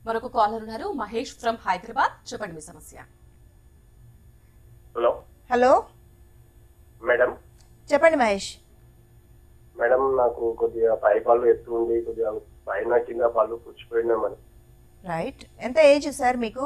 మరొక కాలర్ ఉన్నారు మహేష్ ఫ్రమ్ హైదరాబాద్ చెప్పండి మీ సమస్య హలో హలో మేడం చెప్పండి మహేష్ మేడం నాకు కొద్దిగా పై పళ్ళు ఎత్తు ఉంది కొద్దిగా పైన కింద పళ్ళు పుచ్చిపోయినా మేడం రైట్ ఎంత ఏజ్ సార్ మీకు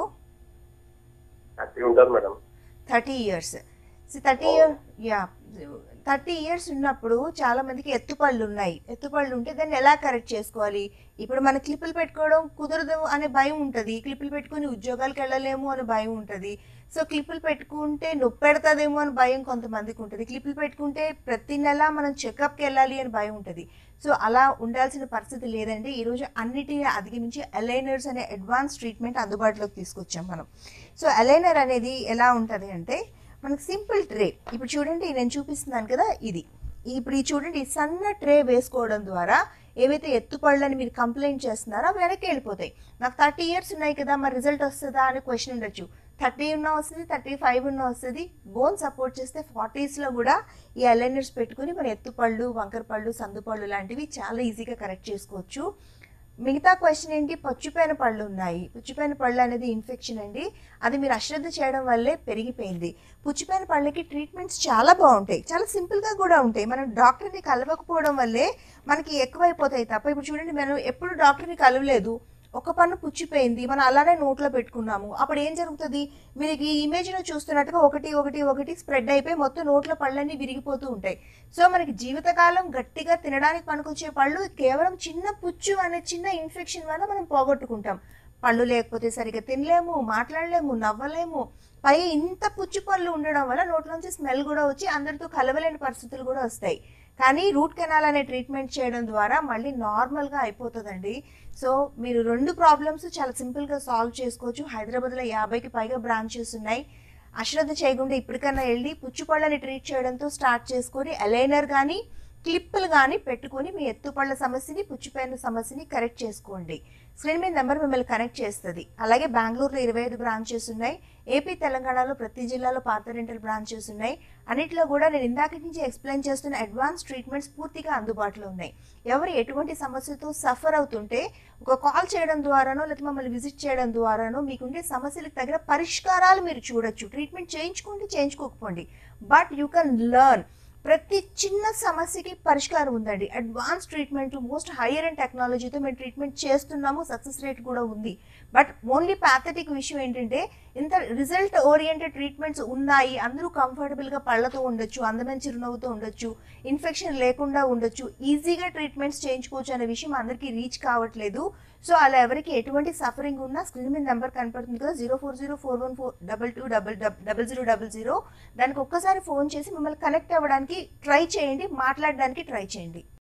హ్యాపీ ఉంటుంది madam thirty years thirty year yeah thirty years ఉన్నప్పుడు చాలా మందికి ఎత్తుపళ్ళు ఉన్నాయి ఎత్తుపళ్ళు ఉంటే దాన్ని ఎలా కరెక్ట్ చేసుకోవాలి ఇప్పుడు మన క్లిప్పులు పెట్టుకోవడం కుదరదు అనే భయం ఉంటుంది క్లిప్పులు పెట్టుకుని ఉద్యోగాలకు వెళ్ళలేము అనే భయం ఉంటుంది సో క్లిప్పులు పెట్టుకుంటే నొప్పి పెడతాదేమో అని భయం కొంతమందికి ఉంటుంది క్లిప్పులు పెట్టుకుంటే ప్రతి నెల మనం చెకప్కి వెళ్ళాలి అని భయం ఉంటుంది సో అలా ఉండాల్సిన పరిస్థితి లేదండి ఈరోజు అన్నిటిని అధిగమించి అలైనర్స్ అనే అడ్వాన్స్ ట్రీట్మెంట్ అందుబాటులోకి తీసుకొచ్చాం మనం సో అలైనర్ అనేది ఎలా ఉంటుంది అంటే మనకి సింపుల్ ట్రే ఇప్పుడు చూడండి నేను చూపిస్తున్నాను కదా ఇది ఇప్పుడు ఈ చూడండి ఈ సన్న ట్రే వేసుకోవడం ద్వారా ఏవైతే ఎత్తుపళ్ళని మీరు కంప్లైంట్ చేస్తున్నారో అవి వెనక్కి వెళ్ళిపోతాయి నాకు థర్టీ ఇయర్స్ ఉన్నాయి కదా మరి రిజల్ట్ వస్తుందా అనే క్వశ్చన్ ఉండొచ్చు థర్టీ ఉన్న వస్తుంది థర్టీ ఫైవ్ ఉన్న వస్తుంది బోన్ సపోర్ట్ చేస్తే ఫార్టీస్లో కూడా ఈ అలైనర్స్ పెట్టుకుని మన ఎత్తుపళ్ళు వంకర పళ్ళు సందుపళ్ళు లాంటివి చాలా ఈజీగా కరెక్ట్ చేసుకోవచ్చు మిగతా క్వశ్చన్ ఏంటి పుచ్చిపోయిన పళ్ళు ఉన్నాయి పుచ్చిపోయిన పళ్ళు అనేది ఇన్ఫెక్షన్ అండి అది మీరు అశ్రద్ధ చేయడం వల్లే పెరిగిపోయింది పుచ్చిపోయిన పళ్ళకి ట్రీట్మెంట్స్ చాలా బాగుంటాయి చాలా సింపుల్గా కూడా ఉంటాయి మనం డాక్టర్ని కలవకపోవడం వల్లే మనకి ఎక్కువైపోతాయి తప్ప ఇప్పుడు చూడండి మనం ఎప్పుడు డాక్టర్ని కలవలేదు ఒక పన్ను పుచ్చిపోయింది మనం అలానే నోట్లో పెట్టుకున్నాము అప్పుడు ఏం జరుగుతుంది మీరు ఈ ఇమేజ్లో చూస్తున్నట్టుగా ఒకటి ఒకటి ఒకటి స్ప్రెడ్ అయిపోయి మొత్తం నోట్ల పళ్ళన్నీ విరిగిపోతూ ఉంటాయి సో మనకి జీవితకాలం గట్టిగా తినడానికి పనికొచ్చే పళ్ళు కేవలం చిన్న పుచ్చు అనే చిన్న ఇన్ఫెక్షన్ వల్ల మనం పోగొట్టుకుంటాం పళ్ళు లేకపోతే సరిగ్గా తినలేము మాట్లాడలేము నవ్వలేము పై ఇంత పుచ్చు పళ్ళు ఉండడం వల్ల నోట్లోంచి స్మెల్ కూడా వచ్చి అందరితో కలవలేని పరిస్థితులు కూడా వస్తాయి కానీ రూట్ కెనాల్ అనే ట్రీట్మెంట్ చేయడం ద్వారా మళ్ళీ నార్మల్గా అయిపోతుందండి సో మీరు రెండు ప్రాబ్లమ్స్ చాలా సింపుల్గా సాల్వ్ చేసుకోవచ్చు హైదరాబాద్లో యాభైకి పైగా బ్రాంచెస్ ఉన్నాయి అశ్రద్ధ చేయకుండా ఇప్పటికన్నా వెళ్ళి పుచ్చుపళ్ళని ట్రీట్ చేయడంతో స్టార్ట్ చేసుకొని అలైనర్ కానీ క్లిప్పులు కానీ పెట్టుకొని మీ ఎత్తుపళ్ళ సమస్యని పుచ్చిపోయిన సమస్యని కరెక్ట్ చేసుకోండి స్క్రీన్ మీద నెంబర్ మిమ్మల్ని కనెక్ట్ చేస్తుంది అలాగే బెంగళూరులో ఇరవై ఐదు బ్రాంచెస్ ఉన్నాయి ఏపీ తెలంగాణలో ప్రతి జిల్లాలో పాత రెంటల్ బ్రాంచెస్ ఉన్నాయి అన్నిట్లో కూడా నేను ఇందాక నుంచి ఎక్స్ప్లెయిన్ చేస్తున్న అడ్వాన్స్ ట్రీట్మెంట్స్ పూర్తిగా అందుబాటులో ఉన్నాయి ఎవరు ఎటువంటి సమస్యతో సఫర్ అవుతుంటే ఒక కాల్ చేయడం ద్వారానో లేకపోతే మమ్మల్ని విజిట్ చేయడం ద్వారానో మీకుండే సమస్యలకు తగిన పరిష్కారాలు మీరు చూడొచ్చు ట్రీట్మెంట్ చేయించుకోండి చేయించుకోకపోండి బట్ యూ కెన్ లెర్న్ ప్రతి చిన్న సమస్యకి పరిష్కారం ఉందండి advance treatment most higher and టెక్నాలజీతో మేము ట్రీట్మెంట్ చేస్తున్నాము సక్సెస్ రేట్ కూడా ఉంది బట్ ఓన్లీ ప్యాథటిక్ విషయం ఏంటంటే ఇంత రిజల్ట్ ఓరియంటెడ్ ట్రీట్మెంట్స్ ఉన్నాయి అందరూ కంఫర్టబుల్గా పళ్ళతో ఉండొచ్చు అందమైన చిరునవ్వుతో ఉండొచ్చు ఇన్ఫెక్షన్ లేకుండా ఉండొచ్చు ఈజీగా ట్రీట్మెంట్స్ చేయించుకోవచ్చు అనే విషయం అందరికీ రీచ్ కావట్లేదు సో అలా ఎవరికి ఎటువంటి సఫరింగ్ ఉన్నా స్క్రీన్ మీద నెంబర్ కనపడుతుంది కదా zero four zero four one four double two double double zero double zero దానికి ఒక్కసారి ఫోన్ చేసి మిమ్మల్ని కనెక్ట్ అవ్వడానికి ట్రై చేయండి మాట్లాడడానికి ట్రై చేయండి